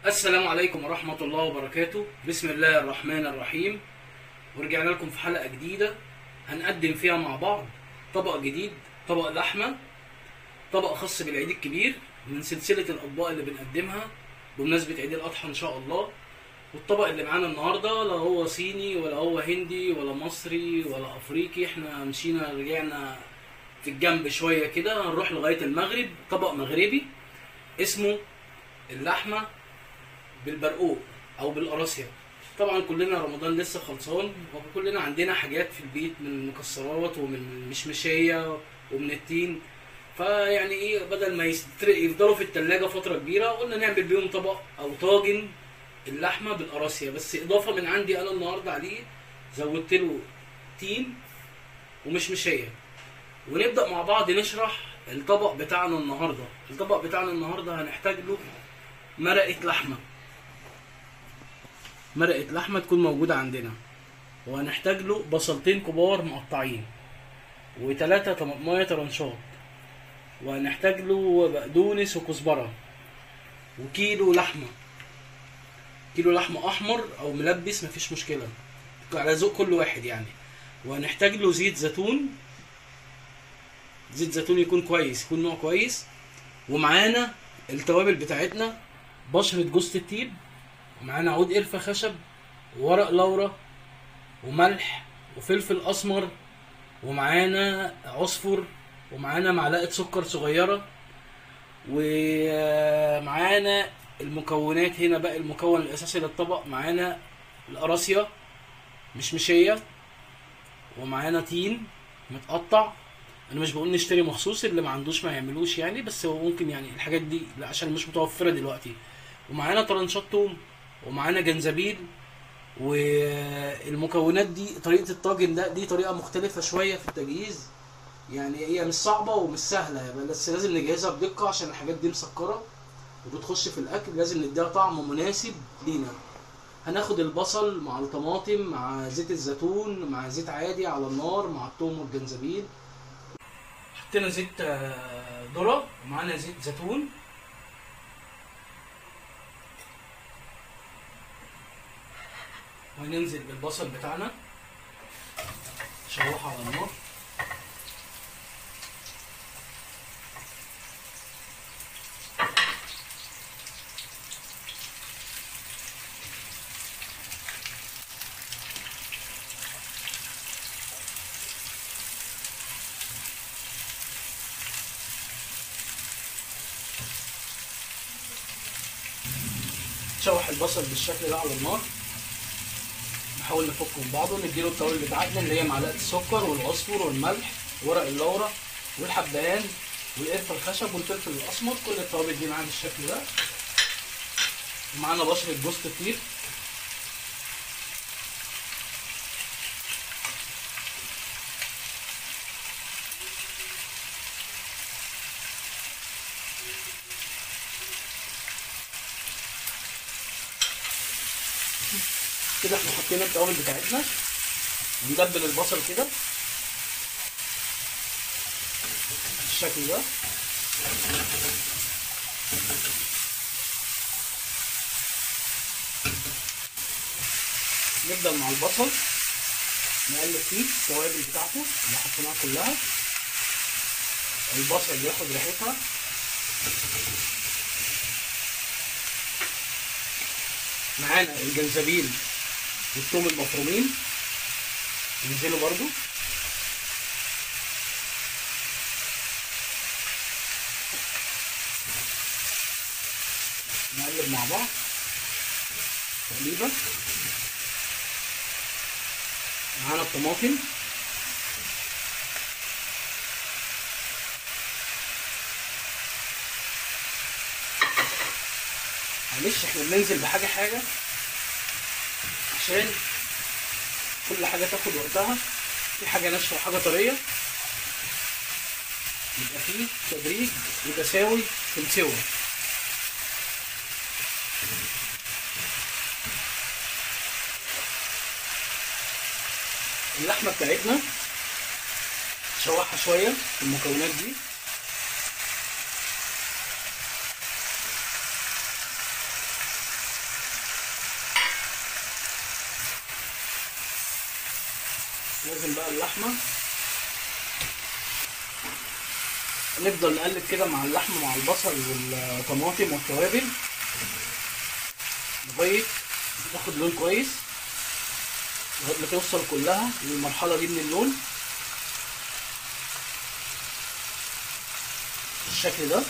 السلام عليكم ورحمة الله وبركاته بسم الله الرحمن الرحيم ورجعنا لكم في حلقة جديدة هنقدم فيها مع بعض طبق جديد طبق لحمة طبق خاص بالعيد الكبير من سلسلة الأطباق اللي بنقدمها بمناسبة عيد الأضحى إن شاء الله والطبق اللي معانا النهاردة لا هو صيني ولا هو هندي ولا مصري ولا أفريقي احنا مشينا رجعنا في الجنب شوية كده هنروح لغاية المغرب طبق مغربي اسمه اللحمة بالبرقوق او بالقراصية طبعا كلنا رمضان لسه خلصان وكلنا عندنا حاجات في البيت من المكسرات ومن المشمشية ومن التين فيعني ايه بدل ما يستر- يفضلوا في التلاجة فترة كبيرة قلنا نعمل بيهم طبق او طاجن اللحمة بالقراصية بس اضافة من عندي انا النهاردة عليه زودت له تين ومشمشية ونبدأ مع بعض نشرح الطبق بتاعنا النهاردة الطبق بتاعنا النهاردة هنحتاج له مرقة لحمة مرقة لحمة تكون موجودة عندنا وهنحتاج له بصلتين كبار مقطعين وتلاتة طماطماية طرنشات وهنحتاج له بقدونس وكزبرة وكيلو لحمة كيلو لحمة أحمر أو ملبس مفيش مشكلة على ذوق كل واحد يعني وهنحتاج له زيت زيتون زيت زيتون يكون كويس يكون نوع كويس ومعانا التوابل بتاعتنا بشرة جوز الطيب ومعانا عود قرفة خشب وورق لورا وملح وفلفل أسمر ومعانا عصفر ومعانا معلقة سكر صغيرة ومعانا المكونات هنا بقى المكون الأساسي للطبق معانا القراصية مشمشية ومعانا تين متقطع انا مش بقول نشتري مخصوص اللي ما عندوش ما يعملوش يعني بس هو ممكن يعني الحاجات دي لا عشان مش متوفره دلوقتي ومعانا طرنشات توم ومعانا جنزبيل والمكونات دي طريقه الطاجن ده دي طريقه مختلفه شويه في التجهيز يعني هي مش صعبه ومش سهله بس لازم نجهزها بدقه عشان الحاجات دي مسكره وبتخش في الاكل لازم نديها طعم مناسب لينا هناخد البصل مع الطماطم مع زيت الزيتون مع زيت عادي على النار مع الثوم والجنزبيل حطينا زيت آه، ذرة ومعانا زيت زيتون وهننزل بالبصل بتاعنا نشوحه على النار نشوح البصل بالشكل ده على النار نحاول نفكه من بعضه نديله التوابل بتاعتنا اللي هي معلقه السكر والعصفر والملح ورق اللورا والحبهان والقرفه الخشب والفلفل الاسمر كل التوابل دي معانا بالشكل ده ومعانا بشره جوز الطيب كده احنا حطينا التوابل بتاعتنا ندبل البصل كده بالشكل ده نبدأ مع البصل نقلب فيه التوابل بتاعته اللي حطيناها كلها البصل ياخد ريحتها معانا الجنزبيل والثوم المفرومين ينزلوا برضو نقلب مع بعض تقليبة معانا الطماطم معلش احنا بننزل بحاجة حاجة عشان كل حاجة تاخد وقتها في حاجة ناشفة وحاجة طرية يبقى فيه تدريج وتساوي في السوا اللحمة بتاعتنا نشوحها شوية في المكونات دي لازم بقى اللحمه نفضل نقلب كده مع اللحمه مع البصل والطماطم والتوابل لغايه تاخد لون كويس لغايه ما توصل كلها للمرحله دي من اللون بالشكل ده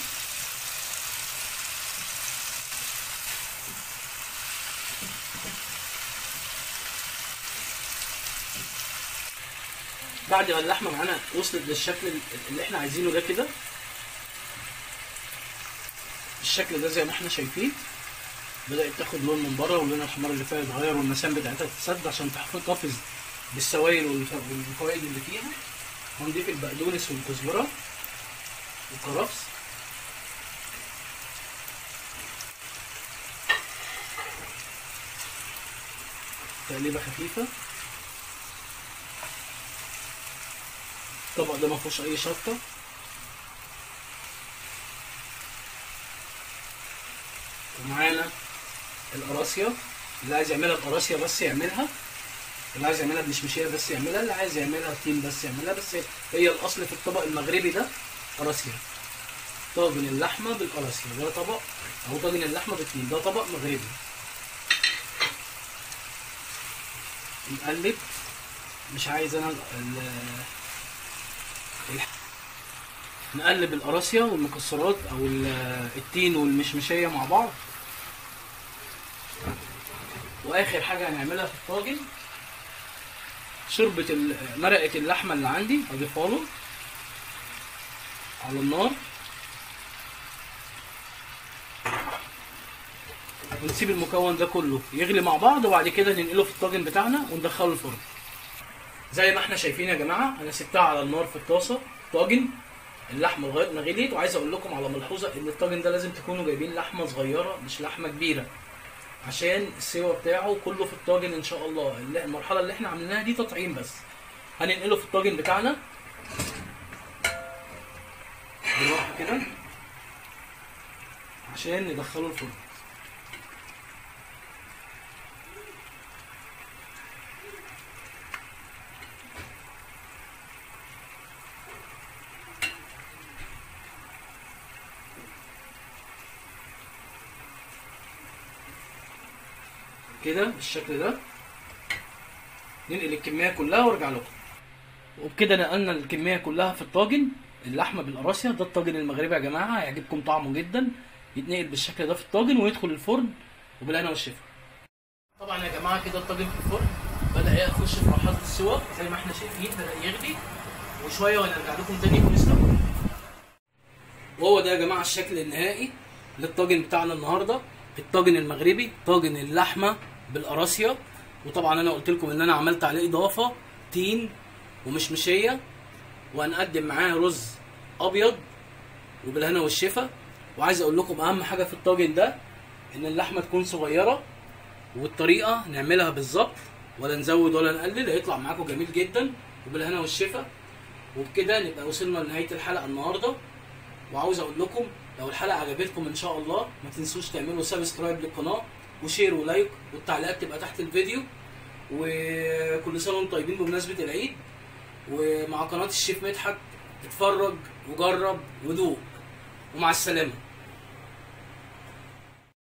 بعد ما اللحمه معانا وصلت للشكل اللي احنا عايزينه ده كده الشكل ده زي ما احنا شايفين بدات تاخد لون من بره واللون الاحمر اللي فيها يتغير والمسام بتاعتها تتسد عشان تحتفظ بالسوائل والفوائد اللي فيها هنضيف البقدونس والكزبره والكرفس تقليبه خفيفه الطبق ده ما فيهوش اي شطه ومعانا القراصيه اللي عايز يعملها بقراصيه بس يعملها اللي عايز يعملها بمشمشيه بس يعملها اللي عايز يعملها تيم بس يعملها بس هي الاصل في الطبق المغربي ده قراصيه طاجن اللحمه بالقراصيه ده طبق او طاجن اللحمه بالتيم ده طبق مغربي نقلب مش عايز انا ال نقلب القراصية والمكسرات او التين والمشمشية مع بعض واخر حاجة هنعملها في الطاجن شوربة مرقة اللحمة اللي عندي اضيفها له على النار ونسيب المكون ده كله يغلي مع بعض وبعد كده ننقله في الطاجن بتاعنا وندخله الفرن زي ما احنا شايفين يا جماعه انا سبتها على النار في الطاسه طاجن اللحمه لغايه ما غليت وعايز اقول لكم على ملحوظه ان الطاجن ده لازم تكونوا جايبين لحمه صغيره مش لحمه كبيره عشان السوا بتاعه كله في الطاجن ان شاء الله المرحله اللي احنا عملناها دي تطعيم بس هننقله في الطاجن بتاعنا بالراحه كده عشان ندخله الفرن كده بالشكل ده ننقل الكميه كلها وارجع لكم وبكده نقلنا الكميه كلها في الطاجن اللحمه بالقراصيه ده الطاجن المغربي يا جماعه هيعجبكم طعمه جدا يتنقل بالشكل ده في الطاجن ويدخل الفرن وبالهنا والشفا طبعا يا جماعه كده الطاجن في الفرن بدا يخش في مرحله السوا زي ما احنا شايفين بدا يغلي وشويه ونرجع لكم تاني يكون استوى وهو ده يا جماعه الشكل النهائي للطاجن بتاعنا النهارده الطاجن المغربي طاجن اللحمه بالقراصيه وطبعا انا قلت لكم ان انا عملت عليه اضافه تين ومشمشيه وهنقدم معاه رز ابيض وبالهنا والشفا وعايز اقول لكم اهم حاجه في الطاجن ده ان اللحمه تكون صغيره والطريقه نعملها بالظبط ولا نزود ولا نقلل هيطلع معاكم جميل جدا وبالهنا والشفا وبكده نبقى وصلنا لنهايه الحلقه النهارده وعاوز اقول لكم لو الحلقه عجبتكم ان شاء الله ما تنسوش تعملوا سبسكرايب للقناه وشير ولايك والتعليقات تبقى تحت الفيديو وكل سنه وانتم طيبين بمناسبه العيد ومع قناه الشيف مدحت اتفرج وجرب ودوق ومع السلامه